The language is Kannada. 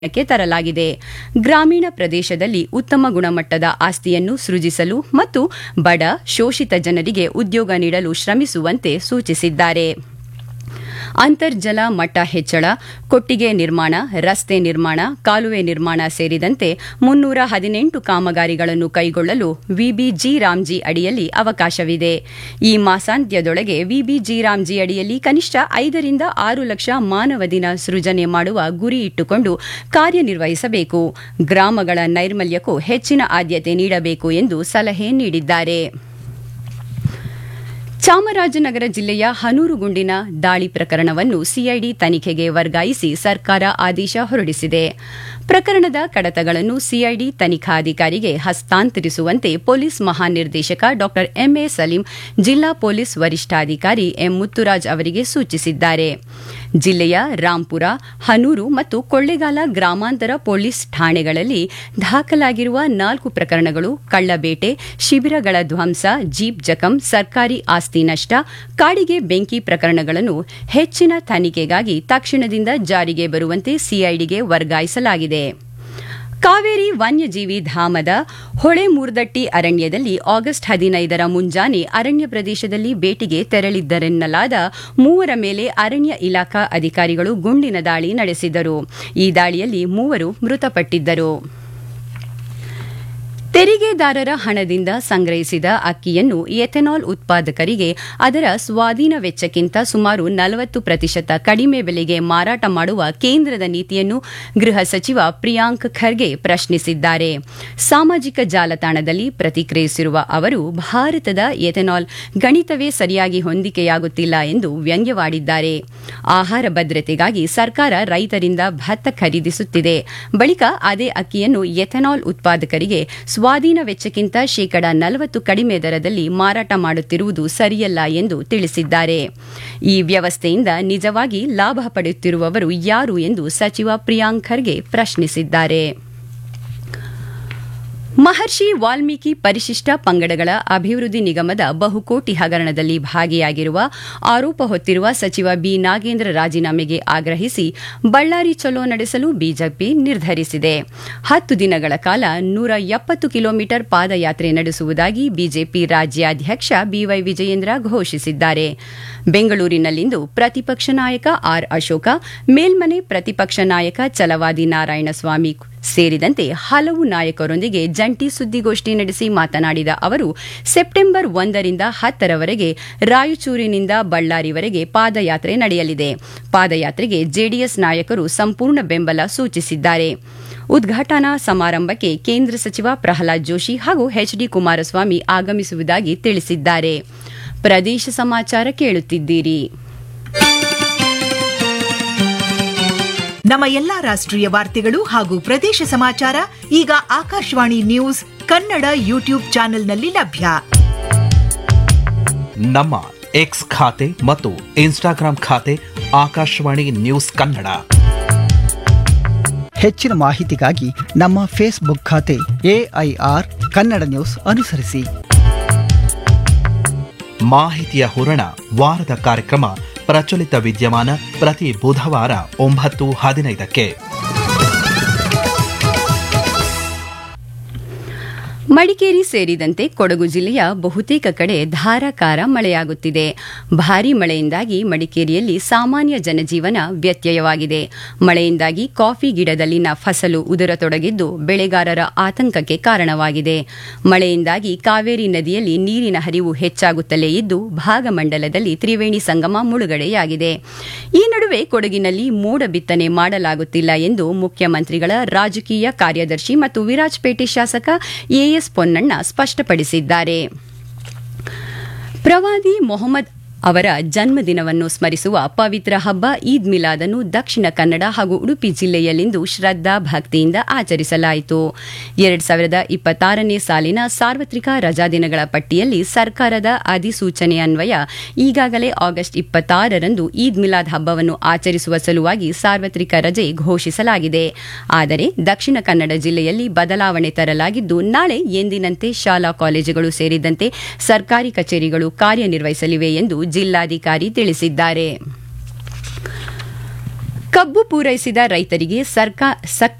ಕ್ಕೆ ತರಲಾಗಿದೆ ಗ್ರಾಮೀಣ ಪ್ರದೇಶದಲ್ಲಿ ಉತ್ತಮ ಗುಣಮಟ್ಟದ ಆಸ್ತಿಯನ್ನು ಸೃಜಿಸಲು ಮತ್ತು ಬಡ ಶೋಷಿತ ಜನರಿಗೆ ಉದ್ಯೋಗ ನೀಡಲು ಶ್ರಮಿಸುವಂತೆ ಸೂಚಿಸಿದ್ದಾರೆ ಅಂತರ್ಜಲ ಮಟ್ಟ ಹೆಚ್ಚಳ ಕೊಟ್ಟಿಗೆ ನಿರ್ಮಾಣ ರಸ್ತೆ ನಿರ್ಮಾಣ ಕಾಲುವೆ ನಿರ್ಮಾಣ ಸೇರಿದಂತೆ ಮುನ್ನೂರ ಹದಿನೆಂಟು ಕಾಮಗಾರಿಗಳನ್ನು ಕೈಗೊಳ್ಳಲು ವಿಬಿಜಿ ರಾಮ್ಜಿ ಅಡಿಯಲ್ಲಿ ಅವಕಾಶವಿದೆ ಈ ಮಾಸಾಂತ್ಯದೊಳಗೆ ವಿಬಿಜಿ ರಾಮ್ಜಿ ಅಡಿಯಲ್ಲಿ ಕನಿಷ್ಠ ಐದರಿಂದ ಆರು ಲಕ್ಷ ಮಾನವ ದಿನ ಸೃಜನೆ ಮಾಡುವ ಗುರಿ ಇಟ್ಟುಕೊಂಡು ಕಾರ್ಯನಿರ್ವಹಿಸಬೇಕು ಗ್ರಾಮಗಳ ನೈರ್ಮಲ್ಯಕ್ಕೂ ಹೆಚ್ಚಿನ ಆದ್ಯತೆ ನೀಡಬೇಕು ಎಂದು ಸಲಹೆ ನೀಡಿದ್ದಾರೆ ಚಾಮರಾಜನಗರ ಜಿಲ್ಲೆಯ ಹನೂರುಗುಂಡಿನ ದಾಳಿ ಪ್ರಕರಣವನ್ನು ಸಿಐಡಿ ತನಿಖೆಗೆ ವರ್ಗಾಯಿಸಿ ಸರ್ಕಾರ ಆದೇಶ ಹೊರಡಿಸಿದೆ ಪ್ರಕರಣದ ಕಡತಗಳನ್ನು ಸಿಐಡಿ ತನಿಖಾಧಿಕಾರಿಗೆ ಹಸ್ತಾಂತರಿಸುವಂತೆ ಪೊಲೀಸ್ ಮಹಾನಿರ್ದೇಶಕ ಡಾ ಎಂಎ ಸಲೀಂ ಜಿಲ್ಲಾ ಪೊಲೀಸ್ ವರಿಷ್ಠಾಧಿಕಾರಿ ಎಂ ಮುತ್ತುರಾಜ್ ಅವರಿಗೆ ಸೂಚಿಸಿದ್ದಾರೆ ಜಿಲ್ಲೆಯ ರಾಂಪುರ ಹನೂರು ಮತ್ತು ಕೊಳ್ಳೇಗಾಲ ಗ್ರಾಮಾಂತರ ಪೊಲೀಸ್ ಠಾಣೆಗಳಲ್ಲಿ ದಾಖಲಾಗಿರುವ ನಾಲ್ಕು ಪ್ರಕರಣಗಳು ಕಳ್ಳಬೇಟೆ ಶಿಬಿರಗಳ ಧ್ವಂಸ ಜೀಪ್ ಜಖಂ ಸರ್ಕಾರಿ ಆಸ್ತಿ ನಷ್ಟ ಕಾಡಿಗೆ ಬೆಂಕಿ ಪ್ರಕರಣಗಳನ್ನು ಹೆಚ್ಚಿನ ತನಿಖೆಗಾಗಿ ತಕ್ಷಣದಿಂದ ಜಾರಿಗೆ ಬರುವಂತೆ ಸಿಐಡಿಗೆ ವರ್ಗಾಯಿಸಲಾಗಿದೆ ಕಾವೇರಿ ವನ್ಯಜೀವಿ ಧಾಮದ ಹೊಳೆಮೂರ್ದಟ್ಟಿ ಅರಣ್ಯದಲ್ಲಿ ಆಗಸ್ಟ್ ಹದಿನೈದರ ಮುಂಜಾನೆ ಅರಣ್ಯ ಪ್ರದೇಶದಲ್ಲಿ ಭೇಟಿಗೆ ತೆರಳಿದ್ದರೆನ್ನಲಾದ ಮೂವರ ಮೇಲೆ ಅರಣ್ಯ ಇಲಾಖಾ ಅಧಿಕಾರಿಗಳು ಗುಂಡಿನ ದಾಳಿ ನಡೆಸಿದರು ಈ ದಾಳಿಯಲ್ಲಿ ಮೂವರು ಮೃತಪಟ್ಟಿದ್ದರು ತೆರಿಗೆದಾರರ ಹಣದಿಂದ ಸಂಗ್ರಹಿಸಿದ ಅಕ್ಕಿಯನ್ನು ಎಥೆನಾಲ್ ಉತ್ಪಾದಕರಿಗೆ ಅದರ ಸ್ವಾಧೀನ ವೆಚ್ಚಕ್ಕಿಂತ ಸುಮಾರು ನಲವತ್ತು ಪ್ರತಿಶತ ಕಡಿಮೆ ಬೆಲೆಗೆ ಮಾರಾಟ ಮಾಡುವ ಕೇಂದ್ರದ ನೀತಿಯನ್ನು ಗೃಹ ಸಚಿವ ಪ್ರಿಯಾಂಕ್ ಖರ್ಗೆ ಪ್ರಶ್ನಿಸಿದ್ದಾರೆ ಸಾಮಾಜಿಕ ಜಾಲತಾಣದಲ್ಲಿ ಪ್ರತಿಕ್ರಿಯಿಸಿರುವ ಅವರು ಭಾರತದ ಎಥೆನಾಲ್ ಗಣಿತವೇ ಸರಿಯಾಗಿ ಹೊಂದಿಕೆಯಾಗುತ್ತಿಲ್ಲ ಎಂದು ವ್ಯಂಗ್ಯವಾಡಿದ್ದಾರೆ ಆಹಾರ ಭದ್ರತೆಗಾಗಿ ಸರ್ಕಾರ ರೈತರಿಂದ ಭತ್ತ ಖರೀದಿಸುತ್ತಿದೆ ಬಳಿಕ ಅದೇ ಅಕ್ಕಿಯನ್ನು ಎಥೆನಾಲ್ ಉತ್ಪಾದಕರಿಗೆ ಸ್ವಾಧೀನ ವೆಚ್ಚಕ್ಕಿಂತ ಶೇಕಡ ನಲವತ್ತು ಕಡಿಮೆ ದರದಲ್ಲಿ ಮಾರಾಟ ಮಾಡುತ್ತಿರುವುದು ಸರಿಯಲ್ಲ ಎಂದು ತಿಳಿಸಿದ್ದಾರೆ ಈ ವ್ಯವಸ್ಥೆಯಿಂದ ನಿಜವಾಗಿ ಲಾಭ ಪಡೆಯುತ್ತಿರುವವರು ಯಾರು ಎಂದು ಸಚಿವ ಪ್ರಿಯಾಂಕ್ ಖರ್ಗೆ ಪ್ರಶ್ನಿಸಿದ್ದಾರೆ ಮಹರ್ಷಿ ವಾಲ್ಮೀಕಿ ಪರಿಶಿಷ್ಟ ಪಂಗಡಗಳ ಅಭಿವೃದ್ಧಿ ನಿಗಮದ ಬಹುಕೋಟಿ ಹಗರಣದಲ್ಲಿ ಭಾಗಿಯಾಗಿರುವ ಆರೋಪ ಹೊತ್ತಿರುವ ಸಚಿವ ಬಿ ನಾಗೇಂದ್ರ ರಾಜೀನಾಮೆಗೆ ಆಗ್ರಹಿಸಿ ಬಳ್ಳಾರಿ ಚಲೋ ನಡೆಸಲು ಬಿಜೆಪಿ ನಿರ್ಧರಿಸಿದೆ ಹತ್ತು ದಿನಗಳ ಕಾಲ ನೂರ ಎಪ್ಪತ್ತು ಕಿಲೋಮೀಟರ್ ಪಾದಯಾತ್ರೆ ನಡೆಸುವುದಾಗಿ ಬಿಜೆಪಿ ರಾಜ್ಯಾಧ್ಯಕ್ಷ ಬಿವೈ ವಿಜಯೇಂದ್ರ ಘೋಷಿಸಿದ್ದಾರೆ ಬೆಂಗಳೂರಿನಲ್ಲಿಂದು ಪ್ರತಿಪಕ್ಷ ನಾಯಕ ಆರ್ ಅಶೋಕ ಮೇಲ್ಮನೆ ಪ್ರತಿಪಕ್ಷ ನಾಯಕ ಚಲವಾದಿ ನಾರಾಯಣಸ್ವಾಮಿ ಸೇರಿದಂತೆ ಹಲವು ನಾಯಕರೊಂದಿಗೆ ಜಂಟಿ ಸುದ್ದಿಗೋಷ್ಠಿ ನಡೆಸಿ ಮಾತನಾಡಿದ ಅವರು ಸೆಪ್ಟೆಂಬರ್ ಒಂದರಿಂದ ಹತ್ತರವರೆಗೆ ರಾಯಚೂರಿನಿಂದ ಬಳ್ಳಾರಿವರೆಗೆ ಪಾದಯಾತ್ರೆ ನಡೆಯಲಿದೆ ಪಾದಯಾತ್ರೆಗೆ ಜೆಡಿಎಸ್ ನಾಯಕರು ಸಂಪೂರ್ಣ ಬೆಂಬಲ ಸೂಚಿಸಿದ್ದಾರೆ ಉದ್ಘಾಟನಾ ಸಮಾರಂಭಕ್ಕೆ ಕೇಂದ್ರ ಸಚಿವ ಪ್ರಹ್ಲಾದ್ ಜೋಶಿ ಹಾಗೂ ಎಚ್ಡಿ ಕುಮಾರಸ್ವಾಮಿ ಆಗಮಿಸುವುದಾಗಿ ತಿಳಿಸಿದ್ದಾರೆ ಪ್ರದೇಶ ಸಮಾಚಾರ ಕೇಳುತ್ತಿದ್ದೀರಿ ನಮ್ಮ ಎಲ್ಲಾ ರಾಷ್ಟ್ರೀಯ ವಾರ್ತೆಗಳು ಹಾಗೂ ಪ್ರದೇಶ ಸಮಾಚಾರ ಈಗ ಆಕಾಶವಾಣಿ ನ್ಯೂಸ್ ಕನ್ನಡ ಯೂಟ್ಯೂಬ್ ಚಾನೆಲ್ನಲ್ಲಿ ಲಭ್ಯ ನಮ್ಮ ಎಕ್ಸ್ ಖಾತೆ ಮತ್ತು ಇನ್ಸ್ಟಾಗ್ರಾಂ ಖಾತೆ ಆಕಾಶವಾಣಿ ನ್ಯೂಸ್ ಕನ್ನಡ ಹೆಚ್ಚಿನ ಮಾಹಿತಿಗಾಗಿ ನಮ್ಮ ಫೇಸ್ಬುಕ್ ಖಾತೆ ಎಐಆರ್ ಕನ್ನಡ ನ್ಯೂಸ್ ಅನುಸರಿಸಿ ಮಾಹಿತಿಯ ಹೂರಣ ವಾರದ ಕಾರ್ಯಕ್ರಮ ಪ್ರಚಲಿತ ವಿದ್ಯಮಾನ ಪ್ರತಿ ಬುಧವಾರ ಒಂಬತ್ತು ಹದಿನೈದಕ್ಕೆ ಮಡಿಕೇರಿ ಸೇರಿದಂತೆ ಕೊಡಗು ಜಿಲ್ಲೆಯ ಬಹುತೇಕ ಕಡೆ ಧಾರಾಕಾರ ಮಳೆಯಾಗುತ್ತಿದೆ ಭಾರೀ ಮಳೆಯಿಂದಾಗಿ ಮಡಿಕೇರಿಯಲ್ಲಿ ಸಾಮಾನ್ಯ ಜನಜೀವನ ವ್ಯತ್ಯಯವಾಗಿದೆ ಮಳೆಯಿಂದಾಗಿ ಕಾಫಿ ಗಿಡದಲ್ಲಿನ ಫಸಲು ಉದುರತೊಡಗಿದ್ದು ಬೆಳೆಗಾರರ ಆತಂಕಕ್ಕೆ ಕಾರಣವಾಗಿದೆ ಮಳೆಯಿಂದಾಗಿ ಕಾವೇರಿ ನದಿಯಲ್ಲಿ ನೀರಿನ ಹರಿವು ಹೆಚ್ಚಾಗುತ್ತಲೇ ಇದ್ದು ಭಾಗಮಂಡಲದಲ್ಲಿ ತ್ರಿವೇಣಿ ಸಂಗಮ ಮುಳುಗಡೆಯಾಗಿದೆ ಈ ನಡುವೆ ಕೊಡಗಿನಲ್ಲಿ ಮೋಡ ಬಿತ್ತನೆ ಮಾಡಲಾಗುತ್ತಿಲ್ಲ ಎಂದು ಮುಖ್ಯಮಂತ್ರಿಗಳ ರಾಜಕೀಯ ಕಾರ್ಯದರ್ಶಿ ಮತ್ತು ವಿರಾಜಪೇಟೆ ಶಾಸಕ ಎಎಸ್ ಪೊನ್ನಣ್ಣ ಸ್ಪಷ್ಟಪಡಿಸಿದ್ದಾರೆ ಪ್ರವಾದಿ ಮೊಹಮ್ಮದ್ ಅವರ ಜನ್ಮದಿನವನ್ನು ಸ್ಮರಿಸುವ ಪವಿತ್ರ ಹಬ್ಬ ಈದ್ ಮಿಲಾದನ್ನು ದಕ್ಷಿಣ ಕನ್ನಡ ಹಾಗೂ ಉಡುಪಿ ಜಿಲ್ಲೆಯಲ್ಲಿಂದು ಶ್ರದ್ದಾ ಭಕ್ತಿಯಿಂದ ಆಚರಿಸಲಾಯಿತು ಎರಡ್ ಸಾವಿರದ ಇಪ್ಪತ್ತಾರನೇ ಸಾಲಿನ ಸಾರ್ವತ್ರಿಕ ರಜಾದಿನಗಳ ಪಟ್ಟಿಯಲ್ಲಿ ಸರ್ಕಾರದ ಅಧಿಸೂಚನೆ ಅನ್ವಯ ಈಗಾಗಲೇ ಆಗಸ್ಟ್ ಇಪ್ಪತ್ತಾರರಂದು ಈದ್ ಮಿಲಾದ್ ಹಬ್ಬವನ್ನು ಆಚರಿಸುವ ಸಲುವಾಗಿ ಸಾರ್ವತ್ರಿಕ ರಜೆ ಘೋಷಿಸಲಾಗಿದೆ ಆದರೆ ದಕ್ಷಿಣ ಕನ್ನಡ ಜಿಲ್ಲೆಯಲ್ಲಿ ಬದಲಾವಣೆ ತರಲಾಗಿದ್ದು ನಾಳೆ ಎಂದಿನಂತೆ ಶಾಲಾ ಕಾಲೇಜುಗಳು ಸೇರಿದಂತೆ ಸರ್ಕಾರಿ ಕಚೇರಿಗಳು ಕಾರ್ಯನಿರ್ವಹಿಸಲಿವೆ ಎಂದು ಜಿಲ್ಲಾಧಿಕಾರಿ ತಿಳಿಸಿದ್ದಾರೆ ಕಬ್ಬು ಪೂರೈಸಿದ ರೈತರಿಗೆ ಸರ್ಕಾರ